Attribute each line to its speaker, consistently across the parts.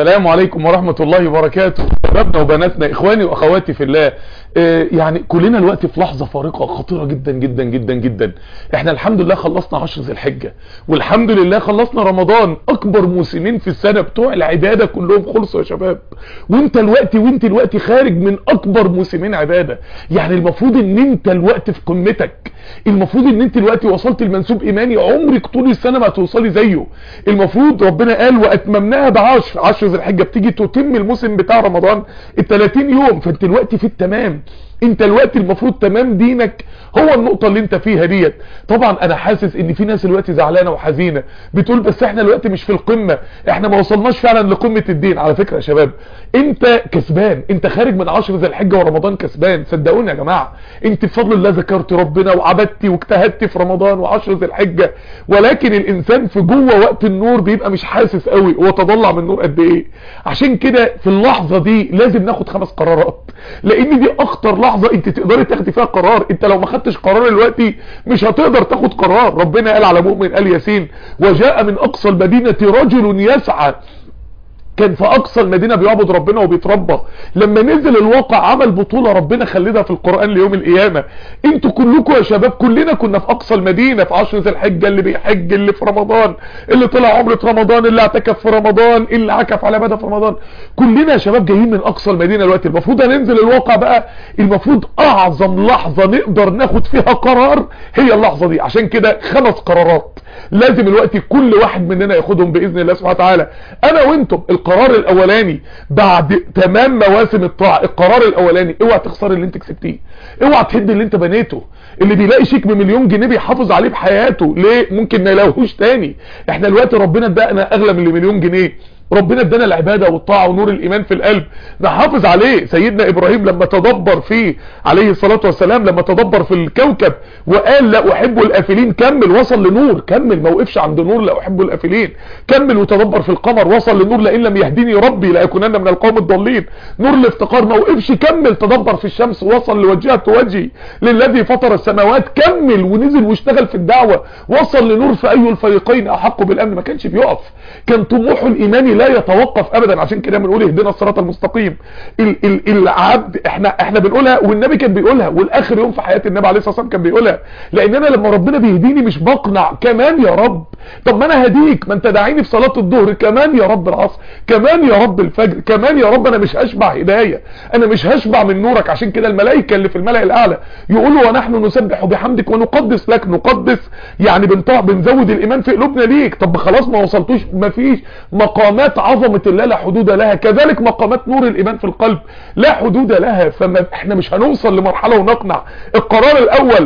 Speaker 1: السلام عليكم ورحمة الله وبركاته شبابنا وبناتنا اخواني واخواتي في الله آه، يعني كلنا الوقت في لحظة فارقة خطيرة جدا جدا جدا جدا احنا الحمد لله خلصنا عشر ذي الحجة والحمد لله خلصنا رمضان اكبر موسمين في السنة بتوع العبادة كلهم خلصوا يا شباب وانت الوقت وانت الوقت خارج من اكبر موسمين عبادة يعني المفروض ان انت الوقت في قمتك المفروض ان انت الوقت وصلت لمنسوب ايماني عمرك طول السنة ما هتوصلي زيه المفروض ربنا قال واتممناها بعشر عشر ذي الحجة بتيجي تتم الموسم بتاع رمضان ال 30 يوم فانت الوقت في التمام انت الوقت المفروض تمام دينك هو النقطة اللي انت فيها ديت طبعا انا حاسس ان في ناس الوقت زعلانة وحزينة بتقول بس احنا الوقت مش في القمة احنا ما وصلناش فعلا لقمة الدين على فكرة يا شباب انت كسبان انت خارج من عشر ذي الحجة ورمضان كسبان صدقوني يا جماعة انت بفضل الله ذكرت ربنا وعبدتي واجتهدتي في رمضان وعشر ذي الحجة ولكن الانسان في جوه وقت النور بيبقى مش حاسس قوي هو تضلع من النور قد ايه عشان كده في اللحظة دي لازم ناخد خمس قرارات لان دي اخطر لحظة انت تقدري تاخدي فيها قرار انت لو ما خدتش قرار دلوقتي مش هتقدر تاخد قرار ربنا قال على مؤمن قال ياسين وجاء من اقصى المدينة رجل يسعى كان في اقصى المدينة بيعبد ربنا وبيتربى لما نزل الواقع عمل بطولة ربنا خلدها في القرآن ليوم القيامة انتوا كلكم يا شباب كلنا كنا في اقصى المدينة في عشر ذي الحجة اللي بيحج اللي في رمضان اللي طلع عمرة رمضان اللي اعتكف في رمضان اللي عكف على مدى في رمضان كلنا يا شباب جايين من اقصى المدينة دلوقتي المفروض هننزل الواقع بقى المفروض اعظم لحظة نقدر ناخد فيها قرار هي اللحظة دي عشان كده خمس قرارات لازم الوقت كل واحد مننا ياخدهم باذن الله سبحانه وتعالى انا وانتم القرار الاولاني بعد تمام مواسم الطاعه القرار الاولاني اوعى تخسر اللي انت كسبتيه اوعى تهد اللي انت بنيته اللي بيلاقي شيك بمليون جنيه بيحافظ عليه بحياته ليه ممكن ما يلاقوهوش تاني احنا الوقت ربنا ادانا اغلى من المليون جنيه ربنا ادانا العباده والطاعه ونور الايمان في القلب نحافظ عليه سيدنا ابراهيم لما تدبر فيه عليه الصلاه والسلام لما تدبر في الكوكب وقال لا احب الافلين كمل وصل لنور كمل ما وقفش عند نور لا احب الافلين كمل وتدبر في القمر وصل لنور لئن لم يهديني ربي لاكونن من القوم الضالين نور الافتقار ما وقفش كمل تدبر في الشمس وصل لوجهت وجهي للذي فطر السماوات كمل ونزل واشتغل في الدعوه وصل لنور في اي الفريقين احق بالامن ما كانش بيقف كان طموحه الايماني لا يتوقف ابدا عشان كده بنقول اهدنا الصراط المستقيم ال ال العبد احنا احنا بنقولها والنبي كان بيقولها والاخر يوم في حياه النبي عليه الصلاه والسلام كان بيقولها لان انا لما ربنا بيهديني مش بقنع كمان يا رب طب ما انا هديك ما انت داعيني في صلاه الظهر كمان يا رب العصر كمان يا رب الفجر كمان يا رب انا مش هشبع هدايه انا مش هشبع من نورك عشان كده الملائكه اللي في الملأ الاعلى يقولوا ونحن نسبح بحمدك ونقدس لك نقدس يعني بنطاع بنزود الايمان في قلوبنا ليك طب خلاص ما وصلتوش ما فيش مقامات عظمه الله لا حدود لها كذلك مقامات نور الايمان في القلب لا حدود لها فما احنا مش هنوصل لمرحله ونقنع القرار الاول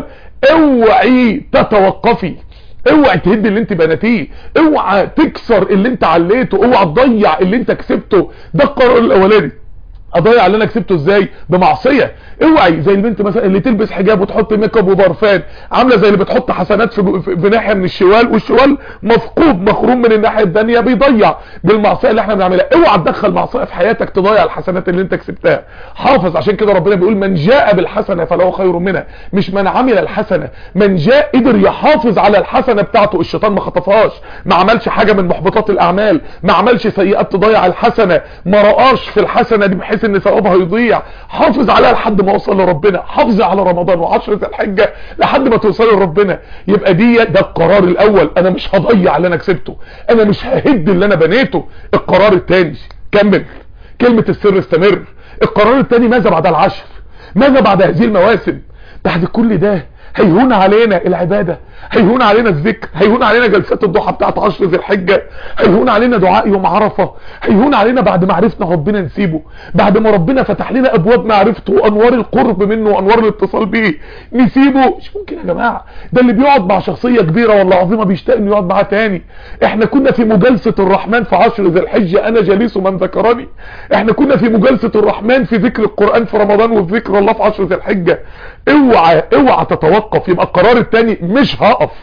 Speaker 1: اوعي تتوقفي اوعى تهد اللي انت بناتيه اوعى تكسر اللي انت عليته اوعى تضيع اللي انت كسبته ده القرار الاولاني اضيع اللي انا كسبته ازاي بمعصيه اوعي زي البنت مثلا اللي تلبس حجاب وتحط ميك اب وبرفان عامله زي اللي بتحط حسنات في, في, في ناحيه من الشوال والشوال مفقود مخروم من الناحيه الثانيه بيضيع بالمعصيه اللي احنا بنعملها اوعى تدخل معصيه في حياتك تضيع الحسنات اللي انت كسبتها حافظ عشان كده ربنا بيقول من جاء بالحسنه فله خير منها مش من عمل الحسنه من جاء قدر يحافظ على الحسنه بتاعته الشيطان ما خطفهاش ما عملش حاجه من محبطات الاعمال ما عملش سيئات تضيع الحسنه ما رآش في الحسنه دي بحيث ان ثوابها يضيع حافظ عليها لحد ما اوصل لربنا حافظ على رمضان وعشرة الحجة لحد ما توصل لربنا يبقى دي ده القرار الاول انا مش هضيع اللي انا كسبته انا مش ههد اللي انا بنيته القرار الثاني كمل كلمة السر استمر القرار الثاني ماذا بعد العشر ماذا بعد هذه المواسم بعد كل ده هيهون علينا العبادة هيهون علينا الذكر هيهون علينا جلسات الضحى بتاعت عشر ذي الحجة هيهون علينا دعاء يوم عرفة هيهون علينا بعد ما عرفنا ربنا نسيبه بعد ما ربنا فتح لنا ابواب معرفته وانوار القرب منه وانوار الاتصال بيه نسيبه مش ممكن يا جماعة ده اللي بيقعد مع شخصية كبيرة ولا عظيمة بيشتاق انه يقعد معاه تاني احنا كنا في مجالسة الرحمن في عشر ذي الحجة انا جليس من ذكرني احنا كنا في مجالسة الرحمن في ذكر القرآن في رمضان وفي ذكر الله في عشر ذي الحجة اوعى اوعى تتوقف يبقى القرار التاني مش هقف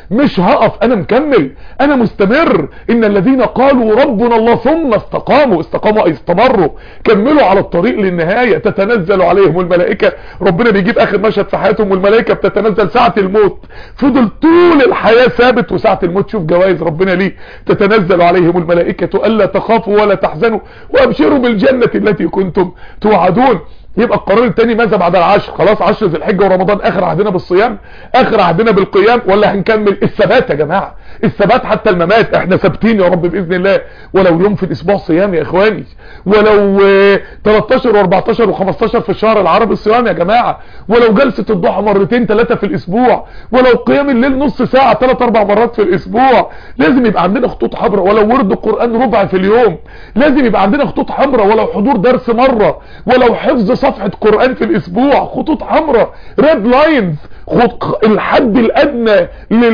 Speaker 1: مش هقف انا مكمل انا مستمر ان الذين قالوا ربنا الله ثم استقاموا استقاموا اي استمروا كملوا على الطريق للنهاية تتنزل عليهم الملائكة ربنا بيجيب اخر مشهد في حياتهم والملائكة بتتنزل ساعة الموت فضل طول الحياة ثابت وساعة الموت شوف جوائز ربنا ليه تتنزل عليهم الملائكة الا تخافوا ولا تحزنوا وابشروا بالجنة التي كنتم توعدون يبقى القرار الثاني ماذا بعد العشر خلاص عشر ذي الحجه ورمضان اخر عهدنا بالصيام اخر عهدنا بالقيام ولا هنكمل الثبات يا جماعه الثبات حتى الممات احنا ثابتين يا رب باذن الله ولو يوم في الاسبوع صيام يا اخواني ولو 13 و14 و15 في الشهر العربي الصيام يا جماعه ولو جلسه الضحى مرتين ثلاثه في الاسبوع ولو قيام الليل نص ساعه ثلاث اربع مرات في الاسبوع لازم يبقى عندنا خطوط حمراء ولو ورد القران ربع في اليوم لازم يبقى عندنا خطوط حمراء ولو حضور درس مره ولو حفظ صفحة قرآن في الاسبوع خطوط حمراء ريد لاينز الحد الادنى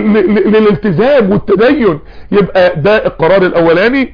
Speaker 1: للالتزام والتدين يبقى ده القرار الاولاني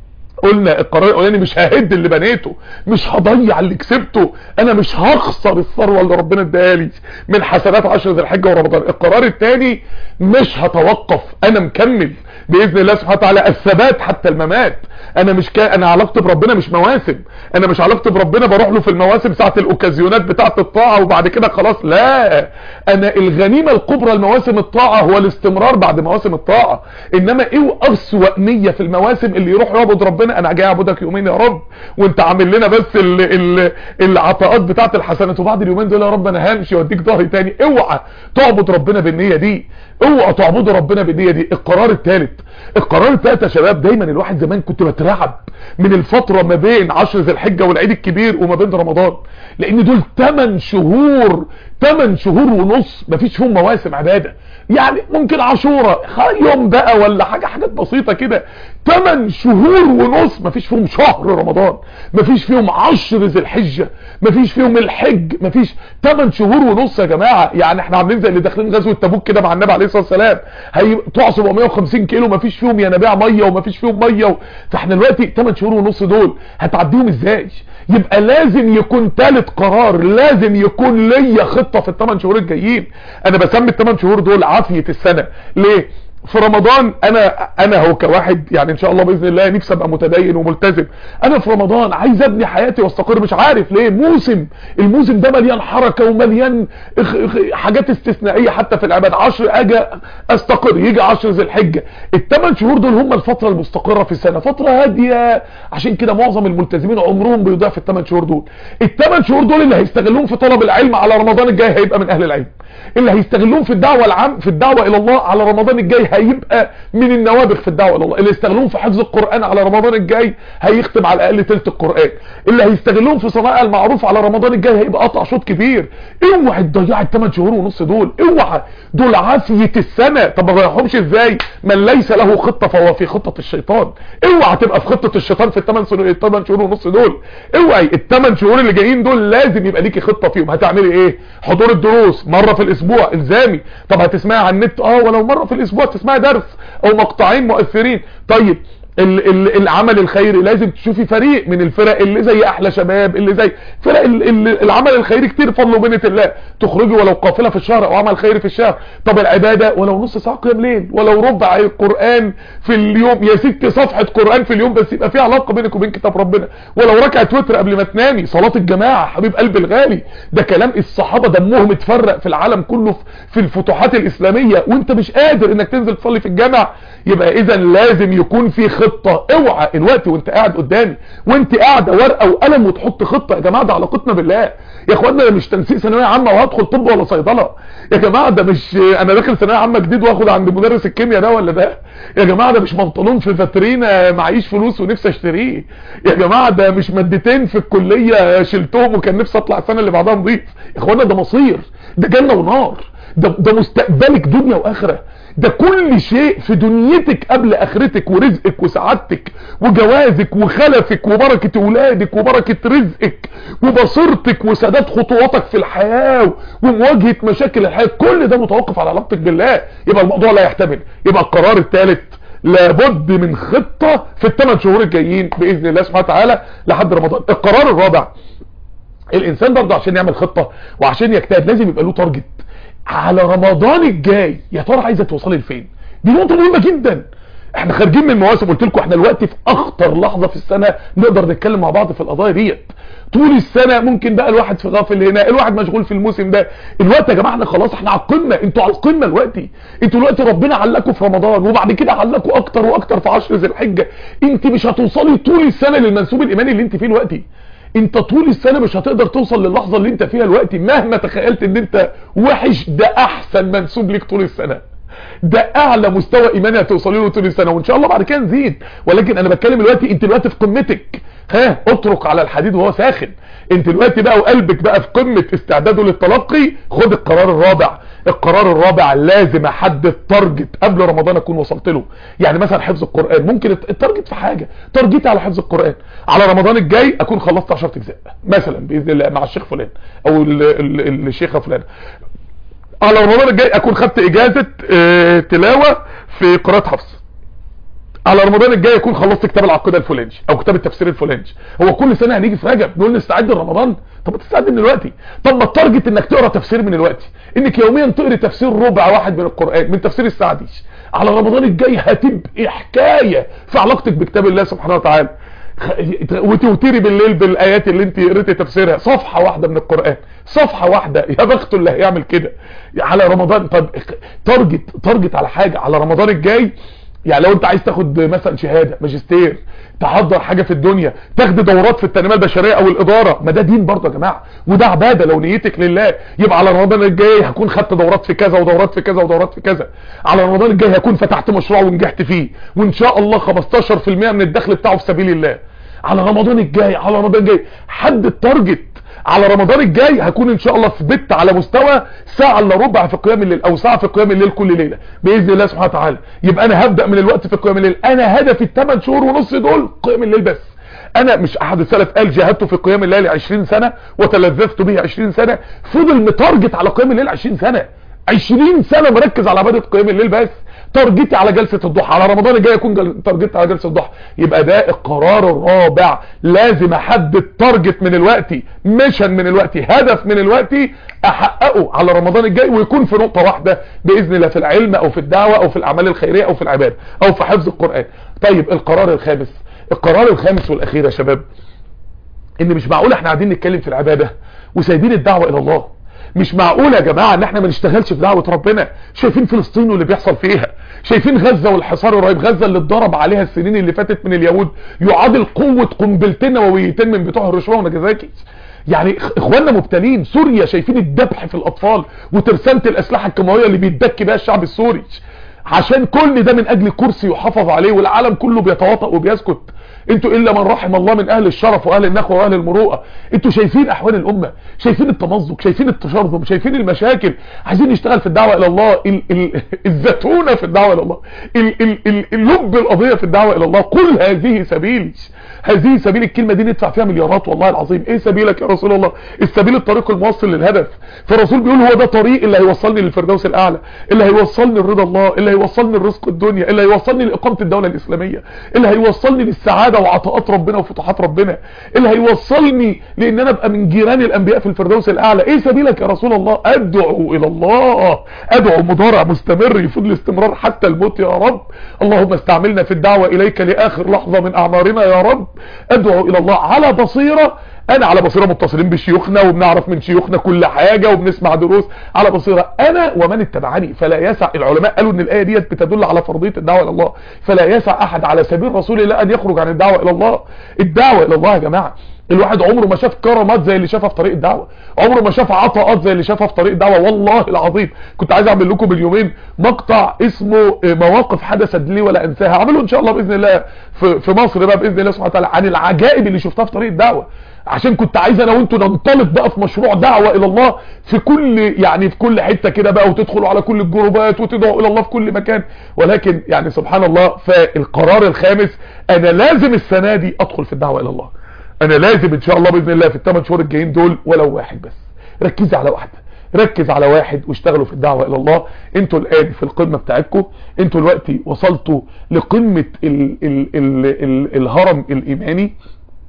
Speaker 1: قلنا القرار الاولاني مش ههد اللي بنيته مش هضيع اللي كسبته انا مش هخسر الثروه اللي ربنا اداها لي من حسنات عشر ذي الحجه ورمضان القرار الثاني مش هتوقف انا مكمل باذن الله سبحانه وتعالى الثبات حتى الممات انا مش كا... انا علاقتي بربنا مش مواسم انا مش علاقتي بربنا بروح له في المواسم ساعه الاوكازيونات بتاعه الطاعه وبعد كده خلاص لا انا الغنيمه الكبرى لمواسم الطاعه هو الاستمرار بعد مواسم الطاعه انما ايه اسوأ نيه في المواسم اللي يروح يعبد ربنا انا جاي اعبدك يومين يا رب وانت عامل لنا بس ال... ال... العطاءات بتاعه الحسنات وبعد اليومين دول يا رب انا همشي واديك ظهري تاني اوعى تعبد ربنا بالنيه دي اوعى تعبدوا ربنا بالنية دي القرار الثالث القرار الثالث يا شباب دايما الواحد زمان كنت بترعب من الفترة ما بين عشر ذي الحجة والعيد الكبير وما بين رمضان لان دول 8 شهور 8 شهور ونص مفيش فيهم مواسم عبادة يعني ممكن عاشوره يوم بقى ولا حاجة حاجات بسيطة كده 8 شهور ونص مفيش فيهم شهر رمضان مفيش فيهم عشر ذي الحجة مفيش فيهم الحج مفيش 8 شهور ونص يا جماعة يعني احنا عاملين زي اللي داخلين غزوة تبوك كده مع النبي عليه الصلاة والسلام هيطلعوا 750 كيلو مفيش فيهم ينابيع مية ومفيش فيهم مية و... فاحنا دلوقتي 8 شهور ونص دول هتعديهم ازاي يبقى لازم يكون ثالث قرار لازم يكون ليا خطة في الثمان شهور الجايين انا بسمي الثمان شهور دول عافية السنة ليه في رمضان انا انا هو كواحد يعني ان شاء الله باذن الله نفسي ابقى متدين وملتزم انا في رمضان عايز ابني حياتي واستقر مش عارف ليه موسم الموسم ده مليان حركه ومليان اخ اخ حاجات استثنائيه حتى في العباد 10 اجي استقر يجي 10 ذي الحجه الثمان شهور دول هم الفتره المستقره في السنه فتره هاديه عشان كده معظم الملتزمين عمرهم بيضيع في الثمان شهور دول الثمان شهور دول اللي هيستغلوهم في طلب العلم على رمضان الجاي هيبقى من اهل العلم اللي هيستغلوهم في الدعوه العام في الدعوه الى الله على رمضان الجاي هيبقى من النوابغ في الدعوه الى الله اللي يستغلوهم في حفظ القران على رمضان الجاي هيختم على الاقل ثلث القران اللي هيستغلوهم في صنائع المعروف على رمضان الجاي هيبقى قطع شوط كبير اوعى تضيع الثمان شهور ونص دول اوعى دول عافيه السنه طب ما تضيعهمش ازاي من ليس له خطه فهو في خطه الشيطان اوعى تبقى في خطه الشيطان في الثمان الثمان شهور ونص دول اوعي الثمان شهور اللي جايين دول لازم يبقى ليكي خطه فيهم هتعملي ايه حضور الدروس مره في الاسبوع الزامي طب هتسمعي على النت اه ولو مره في الاسبوع تسمعي درس او مقطعين مؤثرين طيب ال ال العمل الخيري لازم تشوفي فريق من الفرق اللي زي احلى شباب اللي زي فرق ال ال العمل الخيري كتير فضل وبنة الله تخرجي ولو قافله في الشهر او عمل خيري في الشهر طب العباده ولو نص ساعه قيام ليل ولو ربع القران في اليوم يا ستي صفحه قران في اليوم بس يبقى في علاقه بينك وبين كتاب ربنا ولو ركعه وتر قبل ما تنامي صلاه الجماعه حبيب قلبي الغالي ده كلام الصحابه دمهم اتفرق في العالم كله في الفتوحات الاسلاميه وانت مش قادر انك تنزل تصلي في الجامع يبقى اذا لازم يكون في خطه اوعى الوقت وانت قاعد قدامي وانت قاعده ورقه وقلم وتحط خطه يا جماعه ده علاقتنا بالله يا اخوانا ده مش تنسيق ثانويه عامه وهدخل طب ولا صيدله يا جماعه ده مش انا داخل ثانويه عامه جديد واخد عند مدرس الكيمياء ده ولا ده يا جماعه ده مش بنطلون في فاترينا معيش فلوس ونفسي اشتريه يا جماعه ده مش مادتين في الكليه شلتهم وكان نفسي اطلع السنه اللي بعدها نضيف يا اخوانا ده مصير ده جنه ونار ده ده مستقبلك دنيا واخره ده كل شيء في دنيتك قبل اخرتك ورزقك وسعادتك وجوازك وخلفك وبركة اولادك وبركة رزقك وبصيرتك وسداد خطواتك في الحياة ومواجهة مشاكل الحياة كل ده متوقف على علاقتك بالله يبقى الموضوع لا يحتمل يبقى القرار الثالث لابد من خطة في الثمان شهور الجايين باذن الله سبحانه وتعالى لحد رمضان القرار الرابع الانسان برضه عشان يعمل خطة وعشان يجتهد لازم يبقى له تارجت على رمضان الجاي يا ترى عايزه توصلي لفين دي نقطه مهمه جدا احنا خارجين من مواسم قلت لكم احنا دلوقتي في اخطر لحظه في السنه نقدر نتكلم مع بعض في القضايا ديت طول السنه ممكن بقى الواحد في غافل هنا الواحد مشغول في الموسم ده الوقت يا جماعه احنا خلاص احنا على القمه انتوا على القمه دلوقتي انتوا دلوقتي ربنا علقوا في رمضان وبعد كده علقوا اكتر واكتر في 10 ذي الحجه انت مش هتوصلي طول السنه للمنسوب الايماني اللي انت فيه دلوقتي انت طول السنه مش هتقدر توصل للحظه اللي انت فيها دلوقتي مهما تخيلت ان انت وحش ده احسن منسوب ليك طول السنه ده اعلى مستوى ايماني هتوصلي له طول السنه وان شاء الله بعد كده نزيد ولكن انا بتكلم دلوقتي انت دلوقتي في قمتك ها اترك على الحديد وهو ساخن انت دلوقتي بقى وقلبك بقى في قمه استعداده للتلقي خد القرار الرابع القرار الرابع لازم احدد تارجت قبل رمضان اكون وصلت له يعني مثلا حفظ القران ممكن التارجت في حاجه تارجتي على حفظ القران على رمضان الجاي اكون خلصت 10 اجزاء مثلا باذن الله مع الشيخ فلان او ال- ال- الشيخه فلان على رمضان الجاي اكون خدت اجازه اه تلاوه في قراءه حفص على رمضان الجاي يكون خلصت كتاب العقيده الفلاني او كتاب التفسير الفلاني هو كل سنه هنيجي في رجب نقول نستعد لرمضان طب ما تستعد من دلوقتي طب ما التارجت انك تقرا تفسير من دلوقتي انك يوميا تقري تفسير ربع واحد من القران من تفسير السعدي على رمضان الجاي هتبقى حكايه في علاقتك بكتاب الله سبحانه وتعالى خ- وتوتري بالليل بالايات اللي انت قريتي تفسيرها صفحه واحده من القران صفحه واحده يا بخته اللي هيعمل كده على رمضان طب تارجت تارجت على حاجه على رمضان الجاي يعني لو انت عايز تاخد مثلا شهاده ماجستير تحضر حاجه في الدنيا تاخد دورات في التنميه البشريه او الاداره ما ده دين برضه يا جماعه وده عباده لو نيتك لله يبقى على رمضان الجاي هكون خدت دورات في كذا ودورات في كذا ودورات في كذا على رمضان الجاي هكون فتحت مشروع ونجحت فيه وان شاء الله 15% من الدخل بتاعه في سبيل الله على رمضان الجاي على رمضان الجاي حد التارجت على رمضان الجاي هكون ان شاء الله ثبت على مستوى ساعة الا ربع في قيام الليل او ساعة في قيام الليل كل ليلة باذن الله سبحانه وتعالى يبقى انا هبدأ من الوقت في قيام الليل انا هدفي الثمان شهور ونص دول قيام الليل بس انا مش احد السلف قال جاهدت في قيام الليل 20 سنة وتلذذت به 20 سنة فضل متارجت على قيام الليل 20 سنة 20 سنة مركز على عبادة قيام الليل بس تارجتي على جلسة الضحى على رمضان الجاي يكون جل... تارجتي على جلسة الضحى يبقى ده القرار الرابع لازم احدد تارجت من الوقت ميشن من الوقت هدف من الوقت احققه على رمضان الجاي ويكون في نقطة واحدة باذن الله في العلم او في الدعوة او في الاعمال الخيرية او في العبادة او في حفظ القرآن طيب القرار الخامس القرار الخامس والاخير يا شباب ان مش معقول احنا قاعدين نتكلم في العبادة وسايبين الدعوة الى الله مش معقول يا جماعة ان احنا ما نشتغلش في دعوة ربنا شايفين فلسطين واللي بيحصل فيها شايفين غزة والحصار الرهيب غزة اللي اتضرب عليها السنين اللي فاتت من اليهود يعادل قوة قنبلتين نوويتين من بتوع هيروشيما وناجازاكي يعني اخواننا مبتلين سوريا شايفين الذبح في الاطفال وترسانة الاسلحة الكيماوية اللي بيتدك بها الشعب السوري عشان كل ده من اجل كرسي يحافظ عليه والعالم كله بيتواطأ وبيسكت انتوا الا من رحم الله من اهل الشرف واهل النخوه واهل المروءه انتوا شايفين احوال الامه شايفين التمزق شايفين التشرذم شايفين المشاكل عايزين نشتغل في الدعوه الى الله ال ال الزتونه في الدعوه الى الله ال ال ال اللب القضيه في الدعوه الى الله قل هذه سبيلي هذه سبيل الكلمه دي ندفع فيها مليارات والله العظيم ايه سبيلك يا رسول الله السبيل الطريق الموصل للهدف فالرسول بيقول هو ده طريق اللي هيوصلني للفردوس الاعلى اللي هيوصلني لرضا الله اللي هيوصلني لرزق الدنيا اللي هيوصلني لاقامه الدوله الاسلاميه اللي هيوصلني للسعاده وعطاءات ربنا وفتوحات ربنا اللي هيوصلني لان انا ابقى من جيران الانبياء في الفردوس الاعلى ايه سبيلك يا رسول الله ادعو الى الله ادعو مضارع مستمر يفيد الاستمرار حتى الموت يا رب اللهم استعملنا في الدعوه اليك لاخر لحظه من اعمارنا يا رب ادعو الى الله على بصيره انا على بصيره متصلين بشيوخنا وبنعرف من شيوخنا كل حاجه وبنسمع دروس على بصيره انا ومن اتبعني فلا يسع العلماء قالوا ان الايه ديت بتدل على فرضيه الدعوه الى الله فلا يسع احد على سبيل رسول الله ان يخرج عن الدعوه الى الله الدعوه الى الله يا جماعه الواحد عمره ما شاف كرامات زي اللي شافها في طريق الدعوه عمره ما شاف عطاءات زي اللي شافها في طريق الدعوه والله العظيم كنت عايز اعمل لكم اليومين مقطع اسمه مواقف حدثت لي ولا انساها هعمله ان شاء الله باذن الله في في مصر بقى باذن الله سبحانه وتعالى عن العجائب اللي شفتها في طريق الدعوه عشان كنت عايز انا وانتوا ننطلق بقى في مشروع دعوه الى الله في كل يعني في كل حته كده بقى وتدخلوا على كل الجروبات وتدعوا الى الله في كل مكان ولكن يعني سبحان الله فالقرار الخامس انا لازم السنه دي ادخل في الدعوه الى الله انا لازم ان شاء الله باذن الله في الثمان شهور الجايين دول ولو واحد بس ركزي على واحده ركز على واحد واشتغلوا في الدعوة الى الله انتوا الان في القمة بتاعتكم انتوا دلوقتي وصلتوا لقمة ال ال ال ال الهرم الايماني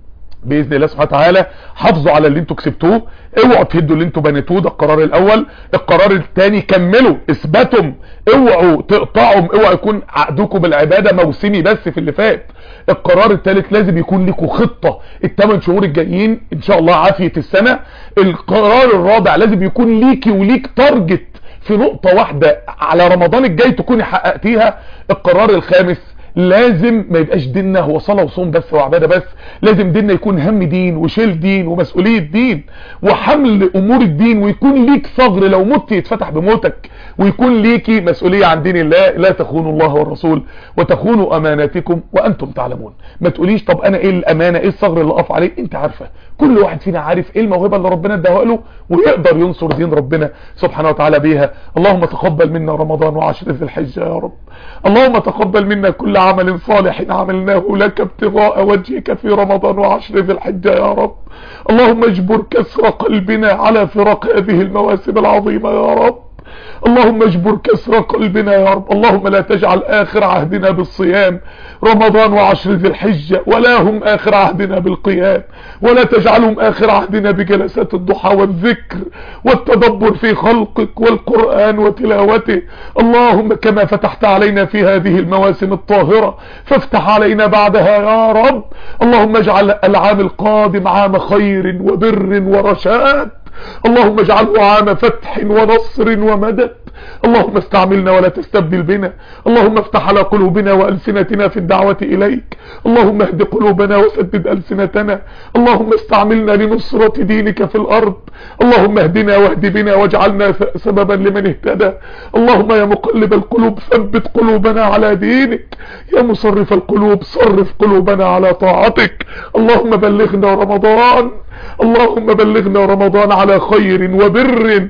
Speaker 1: باذن الله سبحانه وتعالى حافظوا على اللي انتوا كسبتوه اوعوا تهدوا اللي انتوا بنيتوه ده القرار الاول القرار الثاني كملوا اثبتوا اوعوا تقطعوا اوعوا يكون عقدكم بالعباده موسمي بس في اللي فات القرار الثالث لازم يكون لكم خطه الثمان شهور الجايين ان شاء الله عافيه السنه القرار الرابع لازم يكون ليكي وليك تارجت في نقطه واحده على رمضان الجاي تكوني حققتيها القرار الخامس لازم ما يبقاش ديننا هو صلاة وصوم بس وعبادة بس لازم ديننا يكون هم دين وشيل دين ومسؤولية دين وحمل امور الدين ويكون ليك ثغر لو مت يتفتح بموتك ويكون ليكي مسؤولية عن دين الله لا تخونوا الله والرسول وتخونوا اماناتكم وانتم تعلمون ما تقوليش طب انا ايه الامانة ايه الثغر اللي اقف عليه انت عارفة كل واحد فينا عارف ايه الموهبة اللي ربنا اداها له ويقدر ينصر دين ربنا سبحانه وتعالى بيها اللهم تقبل منا رمضان وعشر ذي الحجة يا رب اللهم تقبل منا كل عمل صالح عملناه لك ابتغاء وجهك في رمضان وعشر ذي الحجة يا رب اللهم اجبر كسر قلبنا على فراق هذه المواسم العظيمة يا رب اللهم اجبر كسر قلبنا يا رب اللهم لا تجعل اخر عهدنا بالصيام رمضان وعشر ذي الحجة ولا هم اخر عهدنا بالقيام ولا تجعلهم اخر عهدنا بجلسات الضحى والذكر والتدبر في خلقك والقرآن وتلاوته اللهم كما فتحت علينا في هذه المواسم الطاهرة فافتح علينا بعدها يا رب اللهم اجعل العام القادم عام خير وبر ورشاد اللهم اجعله عام فتح ونصر ومدد اللهم استعملنا ولا تستبدل بنا اللهم افتح على قلوبنا وألسنتنا في الدعوة إليك اللهم اهد قلوبنا وسدد ألسنتنا اللهم استعملنا لنصرة دينك في الأرض اللهم اهدنا واهد بنا واجعلنا سببا لمن اهتدى اللهم يا مقلب القلوب ثبت قلوبنا على دينك يا مصرف القلوب صرف قلوبنا على طاعتك اللهم بلغنا رمضان اللهم بلغنا رمضان على خير وبر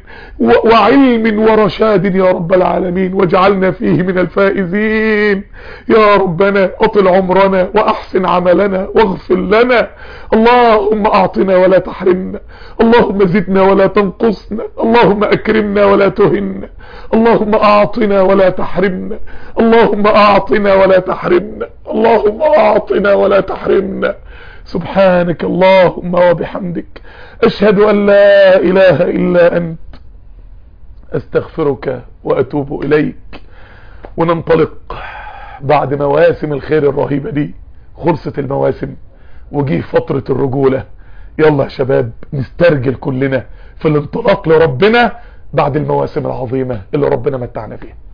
Speaker 1: وعلم ورشاد يا رب العالمين واجعلنا فيه من الفائزين يا ربنا اطل عمرنا واحسن عملنا واغفر لنا اللهم اعطنا ولا تحرمنا اللهم زدنا ولا تنقصنا اللهم اكرمنا ولا تهنا اللهم اعطنا ولا تحرمنا اللهم اعطنا ولا تحرمنا اللهم اعطنا ولا تحرمنا سبحانك اللهم وبحمدك اشهد ان لا اله الا انت استغفرك واتوب اليك وننطلق بعد مواسم الخير الرهيبة دي خلصت المواسم وجيه فترة الرجولة يلا يا شباب نسترجل كلنا في الانطلاق لربنا بعد المواسم العظيمة اللي ربنا متعنا فيها